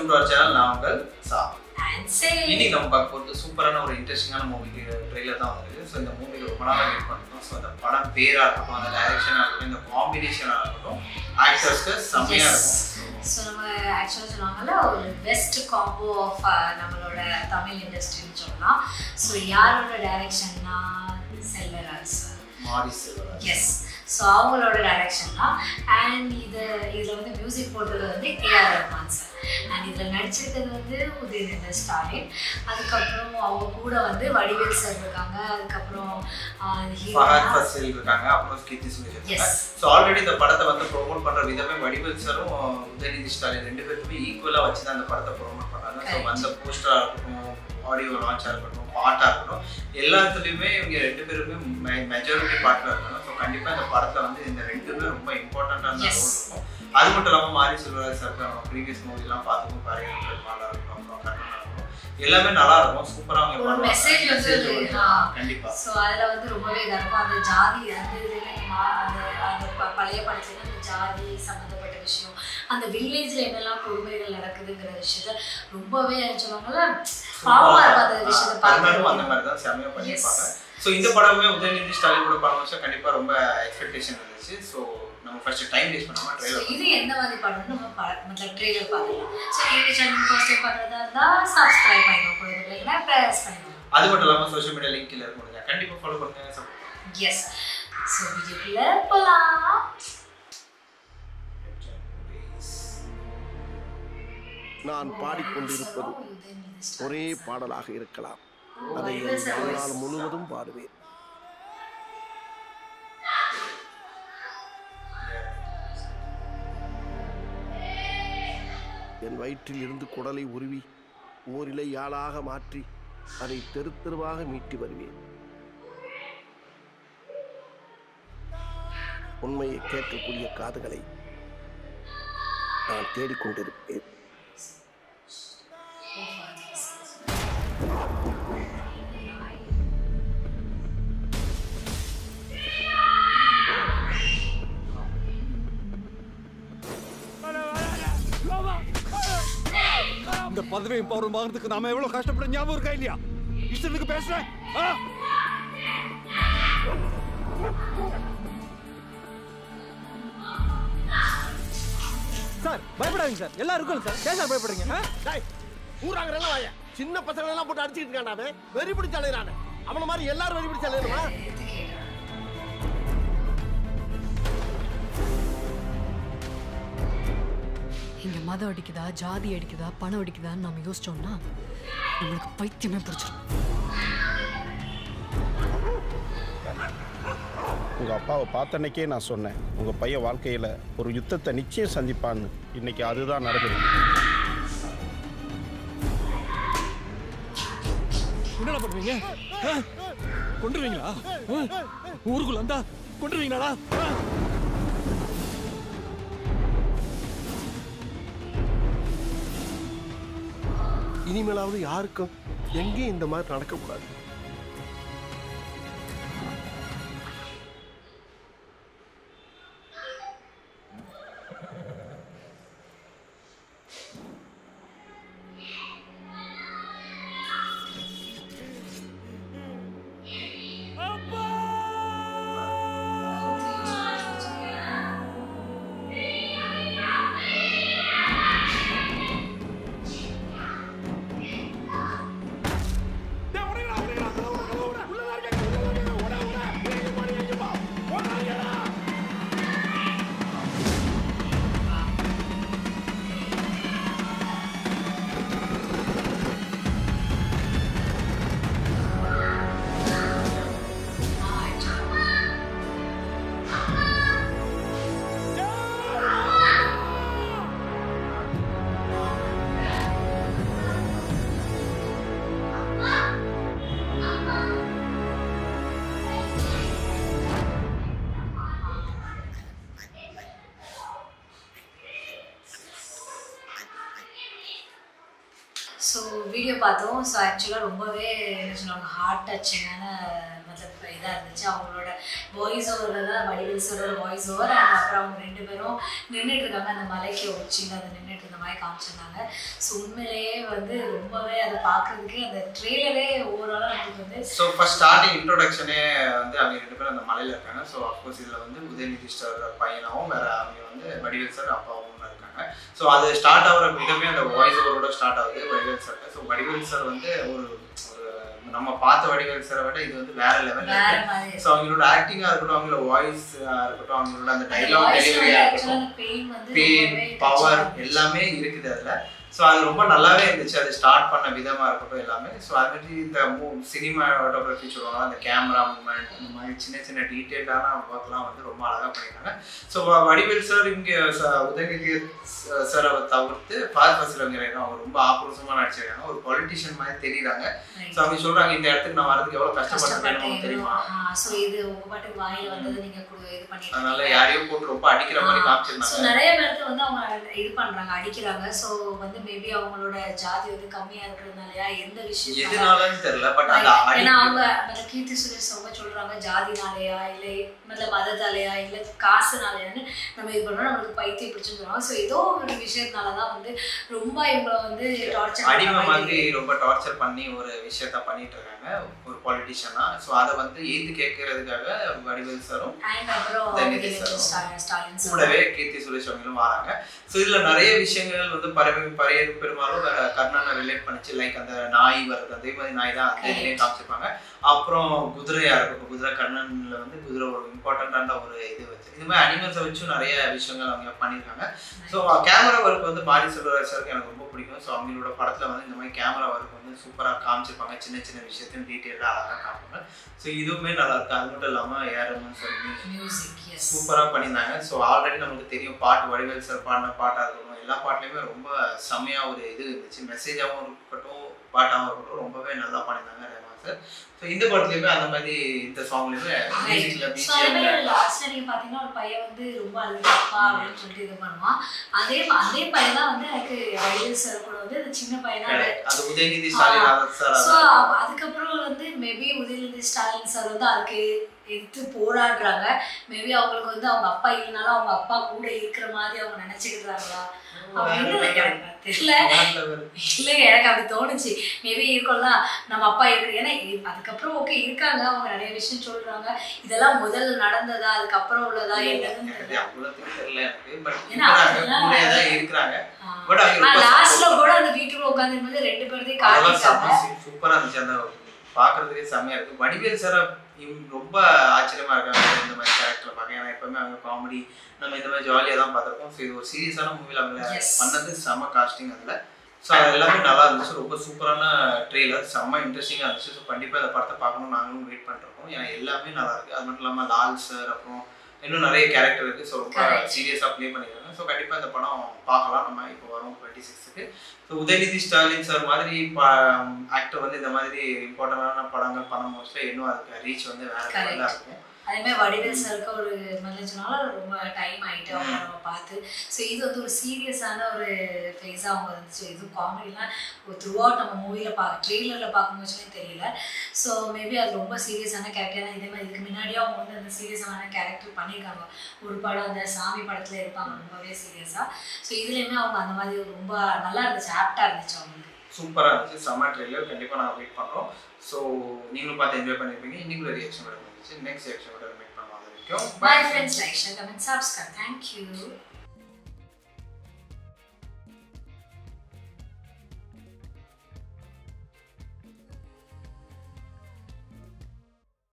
Welcome to our channel நான் உங்கள் சா And say, இன்னைக்கு நம்ம பார்க்க போகிறது சூப்பரான ஒரு இன்ட்ரெஸ்டிங்கான மூவிக்கு ட்ரெயிலர் தான் வந்திருக்கு ஸோ இந்த மூவிக்கு ரொம்ப நாளாக வெயிட் பண்ணிருக்கோம் ஸோ அந்த படம் பேராக இருக்கட்டும் அந்த டைரக்ஷனாக இருக்கட்டும் இந்த காம்பினேஷனாக இருக்கட்டும் ஆக்டர்ஸ்க்கு செம்மையாக Yes. இருக்கும் ஸோ நம்ம ஆக்சுவலாக சொன்னாங்கல்ல ஒரு பெஸ்ட் காம்போ ஆஃப் நம்மளோட தமிழ் இண்டஸ்ட்ரின்னு சொல்லலாம் ஸோ யாரோட டைரக்ஷன்னா Selvaraj sir Mari Selvaraj yes so அவங்களோட டைரக்ஷன் தான் அண்ட் இது இதில் வந்து மியூசிக் போட்டது வந்து ஏஆர் ரஹ்மான் சார் அண்ட் இதில் நடிச்சிருக்கிறது வந்து உதயநிதி ஸ்டாலின் அதுக்கப்புறம் அவங்க கூட வந்து வடிவேல் சார் இருக்காங்க அதுக்கப்புறம் ஃபஹத் ஹீரோ ஃபசில் இருக்காங்க அப்புறம் கீர்த்தி சுரேஷ் இருக்காங்க Yes. ஸோ ஆல்ரெடி இந்த படத்தை வந்து ப்ரோமோட் பண்ற விதமே வடிவேல் சாரும் உதயநிதி ஸ்டாலின் ரெண்டு பேருக்குமே ஈக்குவலாக வச்சு தான் அந்த படத்தை ப்ரோமோட் பண்றாங்க ஸோ Correct. வந்த போஸ்டராக இருக்கட்டும் ஆடியோ லான்ச்சாக இருக்கட்டும் பாட்டாக இருக்கட்டும் எல்லாத்துலேயுமே இவங்க ரெண்டு பேருமே மெஜாரிட்டி பார்ட்டில் இருக்காங்க ஸோ கண்டிப்பாக இந்த படத்தில் வந்து இந்த ரெண்டுமே ரொம்ப இம்பார்ட்டண்ட்டான ரோல் Yes. இருக்கும் அது மட்டும் இல்லாமல் மாரி செல்வராஜ் சார் நம்ம ப்ரீவியஸ் மூவிலாம் பார்த்துக்கும் பாருங்க நல்லா இருக்கும் அப்புறம் கர்ணனா இருக்கும் எல்லாமே நல்லா இருக்கும் சூப்பராக அவங்க ஒரு பண்ணுவாங்க. message வந்து Message வந்து, ஆ. கண்டிப்பா ஸோ அதில் வந்து ரொம்பவே இதாக இருக்கும் அந்த ஜாதி அந்த இதில் அந்த அந்த ப- பழைய படத்துல அந்த ஜாதி சம்மந்தப்பட்ட விஷயம் அந்த வில்லேஜில் என்னெல்லாம் கொடுமைகள் நடக்குதுங்கிற விஷயத்த ரொம்பவே சொல்லுவாங்கல்ல பாவமாக இருக்கும் அந்த விஷயத்தை கர்ணனும் அந்த பார்க்கணும் மாதிரி தான் செம்மையா பண்ணியிருப்பாங்க ஸோ இந்த படமே உதயநிதி ஸ்டாலின் கூட படம் வச்சா கண்டிப்பா ரொம்ப எக்ஸ்பெக்டேஷன் இருந்துச்சு ஸோ நம்ம ஃபர்ஸ்ட் டைம் வேஸ்ட் பண்ணாம So, ட்ரெயிலர் இது எந்த மாதிரி படம்னு நம்ம மற்ற ட்ரெய்லர் பார்க்கலாம் ஸோ எங்கள் சேனல் ஃபர்ஸ்ட் டைம் பார்க்குறதா இருந்தால் சப்ஸ்கிரைப் பண்ணிக்கணும் கூட இல்லைன்னா ப்ரெஸ் பண்ணிக்கணும் அது மட்டும் இல்லாம சோஷியல் மீடியா லிங்க் கீழே இருக்கும் இல்லையா? கண்டிப்பா ஃபாலோ பண்ணுங்க support எஸ் ஸோ வீடியோக்குள்ளே போகலாம் நான் பாடிக்கொண்டிருப்பது ஒரே பாடலாக இருக்கலாம் அதை என் வாழ்நாள் முழுவதும் பாடுவேன் என் வயிற்றில் இருந்து குடலை உருவி ஓரிலை யாழாக மாற்றி அதை தெரு தெருவாக மீட்டி வருவேன் உண்மையை கேட்கக்கூடிய காதுகளை நான் தேடிக்கொண்டிருப்பேன் இந்த பதவியும் பவரும் வாங்குறதுக்கு நாம எவ்வளவு கஷ்டப்பட ஞாபகம் இருக்கா இல்லையா இஷ்டத்துக்கு பேசுறேன் ஆ? சார் பயப்படாதீங்க சார் எல்லாம் இருக்கும் சார் ஏன் சார் பயப்படுறீங்க ஆ? டேய், ஊராங்கிறெல்லாம் வாய சின்ன பசங்க எல்லாம் போட்டு அடிச்சிட்டு இருக்கான் அவன் வெறி பிடிச்ச அலையிறானே அவன மாதிரி எல்லாரும் வெறி பிடிச்ச அலையணுமா இங்க மதம் அடிக்குதா ஜாதி அடிக்குதா பணம் அடிக்குதான்னு நம்ம யோசிச்சோம்னா நம்மளுக்கு பைத்தியமே பிடிச்சிடும் உங்க அப்பாவை பார்த்த அன்னைக்கே நான் சொன்னேன் உங்க பையன் வாழ்க்கையில ஒரு யுத்தத்தை நிச்சயம் சந்திப்பான்னு இன்னைக்கு அதுதான் நடக்குது என்னடா பண்ணுவீங்க ஆ? கொன்றுவீங்களா ஆ? ஊருக்குள்ள வந்தா கொன்றுவீங்களாடா ஆ? இனிமேலாவது யாருக்கும் எங்கேயும் இந்த மாதிரி நடக்கக்கூடாது டேய், உடைங்கடா, உடைங்கடா, உள்ள விடு, உள்ள விடு. உள்ளதான் இருக்காங்க, உள்ளதான் இருக்காங்க. உட, உட. ஏய், மாடி, எங்க பா? உடைங்கடா. ஸோ வீடியோ பார்த்தோம் ஸோ ஆக்சுவலாக ரொம்பவே என்ன சொல்லுவாங்க ஹார்ட் டச்சிங்கான மற்ற இதாக இருந்துச்சு அவங்களோட வாய்ஸ் ஓவரில் தான் வடிவேல் சாரோட வாய்ஸ் ஓவர் அண்ட் அப்புறம் அவங்க ரெண்டு பேரும் நின்றுட்டு இருக்காங்க அந்த மலைக்கு உச்சியில் அதை நின்றுட்டு இருந்த மாதிரி காமிச்சிருந்தாங்க ஸோ உண்மையிலேயே வந்து ரொம்பவே அதை பார்க்கறதுக்கு அந்த ட்ரெய்லரே ஓவராலாக நமக்கு வந்து ஸோ ஃபர்ஸ்ட் ஸ்டார்டிங் இன்ட்ரோடக்ஷனே வந்து அவங்க ரெண்டு பேரும் அந்த மலையில் இருக்காங்க ஸோ அஃப்கோர்ஸ் இதில் வந்து உதயநிதி ஸ்டார் பையனாகவும் வேற அவங்க வந்து வடிவேல் சார் அப்பாவும் இருக்காங்க ஸோ அது ஸ்டார்ட் ஆகிற விதமே அந்த வாய்ஸ் ஓவரோட ஸ்டார்ட் ஆகுது Vadivel sir so Vadivel sir வந்து ஒரு ஒரு நம்ம பார்த்த வடிவேல் சாரை விட இது வந்து வேற லெவலில் வேற இருக்கு மாதிரி ஸோ அவங்களோட ஆக்டிங்காக இருக்கட்டும் அவங்களோட வாய்ஸ் இருக்கட்டும் அவங்களோட அந்த அந்த டைலாக் voice ஓட டெலிவரியாக actual ஆ இருக்கட்டும் அந்த pain வந்து பெயின் ரொம்பவே பவர் touch ஆ எல்லாமே இருக்குது அதில் ஸோ அது ரொம்ப நல்லாவே இருந்துச்சு அது ஸ்டார்ட் பண்ண விதமாக இருக்கட்டும் எல்லாமே ஸோ அது மாதிரி இந்த மூ சினிமாட்டோகிராஃபி சொல்லுவாங்க அந்த கேமரா மூமெண்ட் அந்த மாதிரி சின்ன சின்ன டீட்டெயில்டான ஒர்க்லாம் வந்து ரொம்ப அழகாக பண்ணியிருக்காங்க ஸோ வடிவேல் சார் இங்கே உதயநிதி சார் அவர் தவிர்த்து பாத் ஃபசிலங்கிறேன் அவங்க ரொம்ப ஆக்ரோஷமாக நடிச்சிருக்காங்க ஒரு பொலிட்டிஷியன் மாதிரி தெரியுறாங்க ஸோ அவங்க சொல்கிறாங்க இந்த இடத்துக்கு நான் வரதுக்கு எவ்வளோ கஷ்டப்பட்டிருக்கேன்னு உங்களுக்கு தெரியுமா ஸோ இது உங்க பாட்டுக்கு வாயில வந்தது நீங்க குடு- இது பண்ணிட்டு அதனால இருக்கீங்க. யாரையும் போட்டு ரொம்ப அடிக்கிற மாதிரி ஸோ காமிச்சிருந்தாங்க நிறைய பேருக்கு வந்து அவங்க இது பண்றாங்க அடிக்கிறாங்க ஸோ வந்து மேபி அவங்களோட ஜாதி வந்து கம்மியா இருக்கிறதுனாலயா எந்த விஷயம் எதுனாலன்னு தெரியல பட் அந்த அடி ஏன்னா அவங்க அந்த கீர்த்தி சுரேஷ் அவங்க சொல்றாங்க ஜாதினாலயா இல்ல மத்த மதத்தாலயா இல்ல காசுனாலயான்னு நம்ம இது பண்றோம் நம்மளுக்கு பைத்தியம் பிடிச்சுன்னு சொல்லுவாங்க ஸோ ஏதோ ஒரு விஷயத்தினாலதான் வந்து ரொம்ப இவங்களை வந்து டார்ச்சர் அடிமை மாதிரி ரொம்ப டார்ச்சர் பண்ணி ஒரு விஷயத்த பண்ணிட்டு இருக்காங்க ஒரு பொலிட்டிஷியனா ஸோ அதை வந்து ஏத்து கேட்கறதுக்காக வடிவேல் சாரும் அண்ட் அப்புறம் உதயநிதி உதயநிதி சாரும் ஸ்டாலின் ஸ்டாலின் சார் கூடவே கீர்த்தி சுரேஷ் அவங்களும் வராங்க ஸோ இதுல நிறைய விஷயங்கள் வந்து பறவை பறையது பெரும்பாலும் வேற கர்ணனை ரிலேட் பண்ணிச்சு லைக் அந்த நாய் வருது அதே மாதிரி நாய் தான் அந்த இதுலயும் காமிச்சிருப்பாங்க அப்புறம் குதிரையா இருக்கும் குதிரை கர்ணன்ல வந்து குதிரை ஒரு இம்பார்ட்டண்டான ஒரு இது வச்சு இது மாதிரி அனிமல்ஸை வச்சும் நிறைய விஷயங்கள் அவங்க பண்ணியிருக்காங்க ஸோ கேமரா ஒர்க் வந்து மாரி செல்வராஜ் சாருக்கு எனக்கு ரொம்ப பிடிக்கும் ஸோ அவங்களோட படத்தில் வந்து இந்த மாதிரி கேமரா ஒர்க் வந்து சூப்பராக காமிச்சிருப்பாங்க சின்ன சின்ன விஷயத்தையும் டீட்டெயிலாக அழகாக காமிப்பாங்க ஸோ இதுவுமே நல்லா இருக்கு அது மட்டும் இல்லாமல் ஏஆர்எம்னு சொல்லி மியூசிக் எஸ் சூப்பராக பண்ணியிருந்தாங்க ஸோ ஆல்ரெடி நமக்கு தெரியும் பாட்டு வடிவேல் சார் பாடின பாட்டாக இருக்கட்டும் எல்லா பாட்டுலையுமே ரொம்ப செம்மையாக ஒரு இது இருந்துச்சு மெசேஜாகவும் இருக்கட்டும் பாட்டாகவும் இருக்கட்டும் ரொம்பவே நல்லா பண்ணியிருந்தாங்க ரேமான் சார் ஸோ இந்த படத்துலையுமே அந்த மாதிரி இந்த சாங்லேயுமே மியூசிக்கில் ஸோ அதே மாதிரி பிஜிஎம்ல லாஸ்ட்ல நீங்க பாத்தீங்கன்னா ஒரு பையன் வந்து ரொம்ப அழுது அப்பா அப்படின்னு சொல்லிட்டு இது பண்ணுவான் அதே அதே பையன் தான் வந்து எனக்கு வயது சார் கூட வந்து அந்த சின்ன பையனா அது உதயநிதி ஸ்டாலின் ராவத் சார் ஸோ அதான் அதுக்கப்புறம் வந்து மேபி உதயநிதி ஸ்டாலின் சார் வந்து அதுக்கு எதிர்த்து போராடுறாங்க மேபி அவங்களுக்கு வந்து அவங்க அப்பா இல்லைனாலும் அவங்க அப்பா கூட இருக்கிற மாதிரி அவங்க நினைச்சுக்கிறாங்களா அப்படின்னு எனக்கு தெரியல வேற level. இல்லைங்க எனக்கு அப்படி தோணுச்சு மேபி இருக்கலாம் நம்ம அப்பா இருக்கு ஏன்னா இ- அதுக்கப்புறம் ஓகே இருக்காங்க அவங்க நிறைய விஷயம் சொல்றாங்க இதெல்லாம் முதல்ல நடந்ததா அதுக்கப்புறம் உள்ளதா என்னதுன்னு எனக்கு தெரியல அவ்வளோத்துக்கு தெரியல எனக்கு பட் ஏன்னா இருக்கிறாங்க அதெல்லாம் கூட தான் இருக்கிறாங்க But அவங்க ரொம்ப லாஸ்ட்ல கூட அந்த வீட்டுக்குள்ள உட்காந்து ரெண்டு பேர்த்தையும் அதெல்லாம் காட்டிட்டாங்க செம்ம சூப்பரா இருந்துச்சு அந்த பாக்குறதுக்கே செம்மையா இருக்கு வடிவேல் சார் ரொம்ப ஆச்சரியமா இருக்காங்க இந்த மாதிரி கேரக்டர் பார்க்க ஏன்னா எப்பவுமே அவங்க காமெடி நம்ம இந்த மாதிரி ஜாலியாக தான் பார்த்துருக்கோம் ஸோ இது ஒரு சீரியஸான மூவியில் அவங்க Yes. பண்ணது செம்ம காஸ்டிங் அதில் ஸோ அது எல்லாமே நல்லா இருந்துச்சு ரொம்ப சூப்பரான ட்ரெய்லர் செம்ம இன்ட்ரெஸ்டிங்காக இருந்துச்சு ஸோ கண்டிப்பாக இந்த படத்தை பார்க்கணும் நாங்களும் வெயிட் பண்ணிருக்கோம் ஏன்னா எல்லாமே நல்லா இருக்கு அது மட்டும் இல்லாமல் லால் சார் அப்புறம் இன்னும் நிறைய கேரக்டர் இருக்கு ஸோ ரொம்ப Correct. சீரியஸாக ப்ளே பண்ணியிருக்காங்க ஸோ கண்டிப்பாக இந்த படம் பார்க்கலாம் நம்ம இப்போ வரோம் டுவெண்ட்டி சிக்ஸுக்கு ஸோ உதயநிதி ஸ்டாலின் சார் மாதிரி ஆக்டர் வந்து இந்த மாதிரி இம்பார்ட்டண்டான படங்கள் பண்ண மோஸ்ட்ல இன்னும் அதுக்கு ரீச் வந்து வேற Correct. லெவலில் இருக்கும் அதே மாதிரி வடிவேல் சாருக்கு ஒரு மலைச்சனால ரொம்ப டைம் ஆயிட்டு அவங்க நம்ம பார்த்து ஸோ இது வந்து ஒரு சீரியஸான ஒரு ஃபேஸாக அவங்க இருந்துச்சு இது காமெடிலாம் த்ரூ அவுட் நம்ம மூவியில் பா ட்ரெய்லரில் பார்க்கும்போதுமே தெரியல ஸோ மேபி அது ரொம்ப சீரியஸான கேரக்டர் தான் இதே மாதிரி இதுக்கு முன்னாடியே அவங்க வந்து அந்த சீரியஸான கேரக்டர் பண்ணியிருக்காங்க ஒரு படம் அந்த சாமி படத்தில் இருப்பாங்க ரொம்பவே சீரியஸாக ஸோ இதுலேயுமே அவங்க அந்த மாதிரி ரொம்ப நல்லா இருந்துச்சு ஆப்டாக இருந்துச்சு அவங்களுக்கு சூப்பராக இருந்துச்சு செம்ம ட்ரெய்லர் கண்டிப்பாக நாங்கள் வெயிட் பண்ணுறோம் ஸோ நீங்களும் பார்த்து என்ஜாய் பண்ணியிருப்பீங்க இன்னைக்குள்ள ரியாக்ஷன் இருந்துச்சு நெக்ஸ்ட் ரியாக்ஷன் மீட் பண்ணுவோம் அது வரைக்கும் Bye friends, like, share, comment, subscribe. Thank you.